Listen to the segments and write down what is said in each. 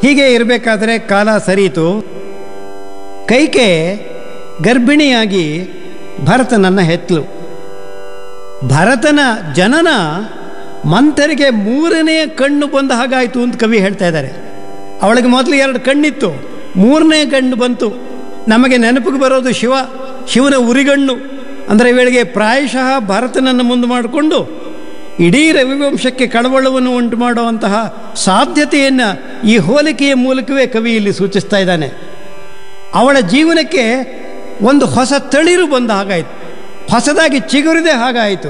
ಹೀಗೆ ಇರಬೇಕಾದ್ರೆ ಕಾಲ ಸರಿಯಿತು ಕೈಕೆ ಗರ್ಭಿಣಿಯಾಗಿ ಭರತನನ್ನ ಹೆತ್ತಲು ಭರತನ ಜನನ ಮಂಥರಿಗೆ ಮೂರನೆಯ ಕಣ್ಣು ಬಂದ ಹಾಗಾಯಿತು ಅಂತ ಕವಿ ಹೇಳ್ತಾ ಇದ್ದಾರೆ ಅವಳಿಗೆ ಮೊದಲು ಎರಡು ಕಣ್ಣಿತ್ತು ಮೂರನೇ ಕಣ್ಣು ಬಂತು ನಮಗೆ ನೆನಪಿಗೆ ಬರೋದು ಶಿವ ಶಿವನ ಉರಿಗಣ್ಣು ಅಂದರೆ ಇವಳಿಗೆ ಪ್ರಾಯಶಃ ಭರತನನ್ನು ಮುಂದೆ ಮಾಡಿಕೊಂಡು ಇಡೀ ರವಿವಂಶಕ್ಕೆ ಕಳವಳವನ್ನು ಉಂಟು ಮಾಡುವಂತಹ ಸಾಧ್ಯತೆಯನ್ನು ಈ ಹೋಲಿಕೆಯ ಮೂಲಕವೇ ಕವಿ ಇಲ್ಲಿ ಸೂಚಿಸ್ತಾ ಇದ್ದಾನೆ ಅವಳ ಜೀವನಕ್ಕೆ ಒಂದು ಹೊಸ ತಳಿರು ಬಂದ ಹಾಗಾಯಿತು ಹೊಸದಾಗಿ ಚಿಗುರಿದೆ ಹಾಗಾಯಿತು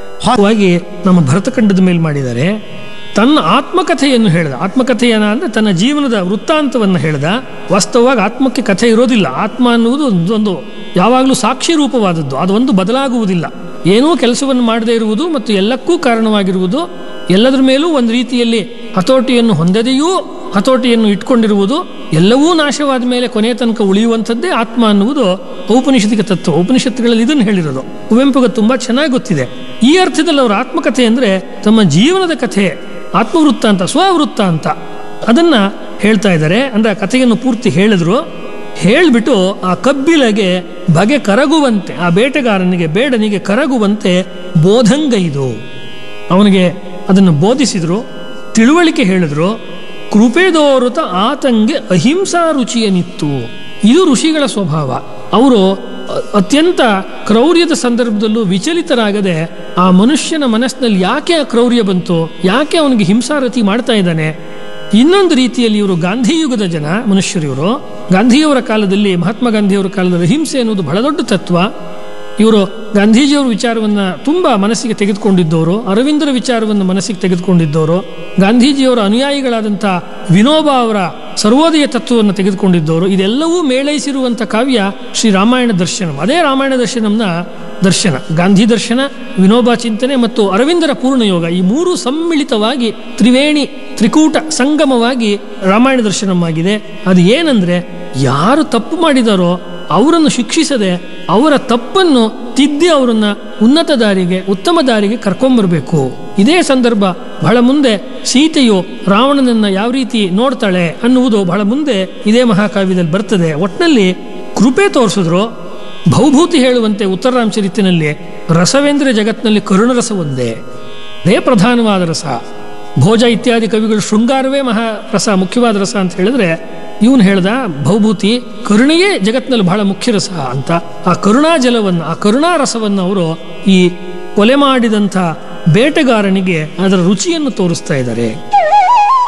ವಾಗಿ ನಮ್ಮ ಭರತಖಂಡದ ಮೇಲೆ ಮಾಡಿದ್ದಾರೆ ತನ್ನ ಆತ್ಮಕಥೆಯನ್ನು ಹೇಳ್ದ ಆತ್ಮಕಥೆಯನ್ನ ಅಂದ್ರೆ ತನ್ನ ಜೀವನದ ವೃತ್ತಾಂತವನ್ನು ಹೇಳ್ದ ವಾಸ್ತವವಾಗಿ ಆತ್ಮಕ್ಕೆ ಕಥೆ ಇರೋದಿಲ್ಲ ಆತ್ಮ ಅನ್ನುವುದು ಒಂದು- ಒಂದು ಯಾವಾಗಲೂ ಸಾಕ್ಷಿ ರೂಪವಾದದ್ದು ಅದೊಂದು ಬದಲಾಗುವುದಿಲ್ಲ ಏನೋ ಕೆಲಸವನ್ನು ಮಾಡದೇ ಇರುವುದು ಮತ್ತು ಎಲ್ಲಕ್ಕೂ ಕಾರಣವಾಗಿರುವುದು ಎಲ್ಲದರ ಮೇಲೂ ಒಂದು ರೀತಿಯಲ್ಲಿ ಹತೋಟಿಯನ್ನು ಹೊಂದದೆಯೂ ಹತೋಟಿಯನ್ನು ಇಟ್ಕೊಂಡಿರುವುದು ಎಲ್ಲವೂ ನಾಶವಾದ ಮೇಲೆ ಕೊನೆಯ ತನಕ ಉಳಿಯುವಂಥದ್ದೇ ಆತ್ಮ ಅನ್ನುವುದು ಔಪನಿಷತ್ತಿಕ ತತ್ವ ಉಪನಿಷತ್ತುಗಳಲ್ಲಿ ಇದನ್ನು ಹೇಳಿರೋದು ಕುವೆಂಪುಗೆ ತುಂಬಾ ಚೆನ್ನಾಗಿ ಗೊತ್ತಿದೆ ಈ ಅರ್ಥದಲ್ಲಿ ಅವರ ಆತ್ಮಕಥೆ ಅಂದ್ರೆ ತಮ್ಮ ಜೀವನದ ಕಥೆ ಆತ್ಮವೃತ್ತ ಅಂತ ಸ್ವವೃತ್ತ ಅಂತ ಅದನ್ನ ಹೇಳ್ತಾ ಇದ್ದಾರೆ ಅಂದ್ರೆ ಆ ಕಥೆಯನ್ನು ಪೂರ್ತಿ ಹೇಳಿದ್ರು ಹೇಳ್ಬಿಟ್ಟು ಆ ಕಬ್ಬಿಲಗೆ ಬಗೆ ಕರಗುವಂತೆ ಆ ಬೇಟೆಗಾರನಿಗೆ ಬೇಡನಿಗೆ ಕರಗುವಂತೆ ಬೋಧಂಗೈದು ಅವನಿಗೆ ಅದನ್ನು ಬೋಧಿಸಿದ್ರು ತಿಳುವಳಿಕೆ ಹೇಳಿದ್ರು ಕೃಪೆದೋರುತ ಆತಂಗೆ ಅಹಿಂಸಾ ರುಚಿಯನಿತ್ತು ಇದು ಋಷಿಗಳ ಸ್ವಭಾವ ಅವರು ಅ- ಅತ್ಯಂತ ಕ್ರೌರ್ಯದ ಸಂದರ್ಭದಲ್ಲೂ ವಿಚಲಿತರಾಗದೆ ಆ ಮನುಷ್ಯನ ಮನಸ್ಸಿನಲ್ಲಿ ಯಾಕೆ ಆ ಕ್ರೌರ್ಯ ಬಂತು ಯಾಕೆ ಅವನಿಗೆ ಹಿಂಸಾರತಿ ಮಾಡ್ತಾ ಇದ್ದಾನೆ ಇನ್ನೊಂದು ರೀತಿಯಲ್ಲಿ ಇವರು ಗಾಂಧಿ ಯುಗದ ಜನ ಮನುಷ್ಯರು ಇವರು ಗಾಂಧಿಯವರ ಕಾಲದಲ್ಲಿ ಮಹಾತ್ಮ ಗಾಂಧಿಯವರ ಕಾಲದಲ್ಲಿ ಅಹಿಂಸೆ ಅನ್ನೋದು ಬಹಳ ದೊಡ್ಡ ತತ್ವ ಇವರು ಗಾಂಧೀಜಿಯವರ ವಿಚಾರವನ್ನ ತುಂಬಾ ಮನಸ್ಸಿಗೆ ತೆಗೆದುಕೊಂಡಿದ್ದವರು ಅರವಿಂದರ ವಿಚಾರವನ್ನು ಮನಸ್ಸಿಗೆ ತೆಗೆದುಕೊಂಡಿದ್ದವರು ಗಾಂಧೀಜಿಯವರ ಅನುಯಾಯಿಗಳಾದಂಥ ವಿನೋಬಾ ಅವರ ಸರ್ವೋದಯ ತತ್ವವನ್ನು ತೆಗೆದುಕೊಂಡಿದ್ದವರು ಇದೆಲ್ಲವೂ ಮೇಳೈಸಿರುವಂಥ ಕಾವ್ಯ ಶ್ರೀ ರಾಮಾಯಣ ದರ್ಶನಂ ಅದೇ ರಾಮಾಯಣ ದರ್ಶನಂನ ದರ್ಶನ ಗಾಂಧಿ ದರ್ಶನ ವಿನೋಬಾ ಚಿಂತನೆ ಮತ್ತು ಅರವಿಂದರ ಪೂರ್ಣಯೋಗ ಈ ಮೂರು ಸಮ್ಮಿಳಿತವಾಗಿ ತ್ರಿವೇಣಿ ತ್ರಿಕೂಟ ಸಂಗಮವಾಗಿ ರಾಮಾಯಣ ದರ್ಶನಂ ಆಗಿದೆ ಅದು ಏನಂದ್ರೆ ಯಾರು ತಪ್ಪು ಮಾಡಿದಾರೋ ಅವರನ್ನು ಶಿಕ್ಷಿಸದೆ ಅವರ ತಪ್ಪನ್ನು ತಿದ್ದಿ ಅವರನ್ನ ಉನ್ನತ ದಾರಿಗೆ ಉತ್ತಮ ದಾರಿಗೆ ಕರ್ಕೊಂಬರ್ಬೇಕು ಇದೇ ಸಂದರ್ಭ ಬಹಳ ಮುಂದೆ ಸೀತೆಯು ರಾವಣನನ್ನ ಯಾವ ರೀತಿ ನೋಡ್ತಾಳೆ ಅನ್ನುವುದು ಬಹಳ ಮುಂದೆ ಇದೇ ಮಹಾಕಾವ್ಯದಲ್ಲಿ ಬರ್ತದೆ ಒಟ್ನಲ್ಲಿ ಕೃಪೆ ತೋರಿಸಿದ್ರು ಭೌಭೂತಿ ಹೇಳುವಂತೆ ಉತ್ತರರಾಮ ಚರಿತಿನಲ್ಲಿ ರಸವೇಂದ್ರ ಜಗತ್ನಲ್ಲಿ ಕರುಣರಸ ಒಂದೇ ಅದೇ ಪ್ರಧಾನವಾದ ರಸ ಭೋಜ ಇತ್ಯಾದಿ ಕವಿಗಳು ಶೃಂಗಾರವೇ ಮಹಾರಸ ಮುಖ್ಯವಾದ ರಸ ಅಂತ ಹೇಳಿದ್ರೆ ಇವನು ಹೇಳ್ದ ಭೌಭೂತಿ ಕರುಣೆಯೇ ಜಗತ್ತಿನಲ್ಲಿ ಬಹಳ ಮುಖ್ಯ ರಸ ಅಂತ ಆ ಕರುಣಾ ಜಲವನ್ನು ಆ ಕರುಣಾ ರಸವನ್ನು ಅವರು ಈ ಕೊಲೆ ಮಾಡಿದಂಥ ಬೇಟೆಗಾರನಿಗೆ ಅದರ ರುಚಿಯನ್ನು ತೋರಿಸ್ತಾ ಇದ್ದಾರೆ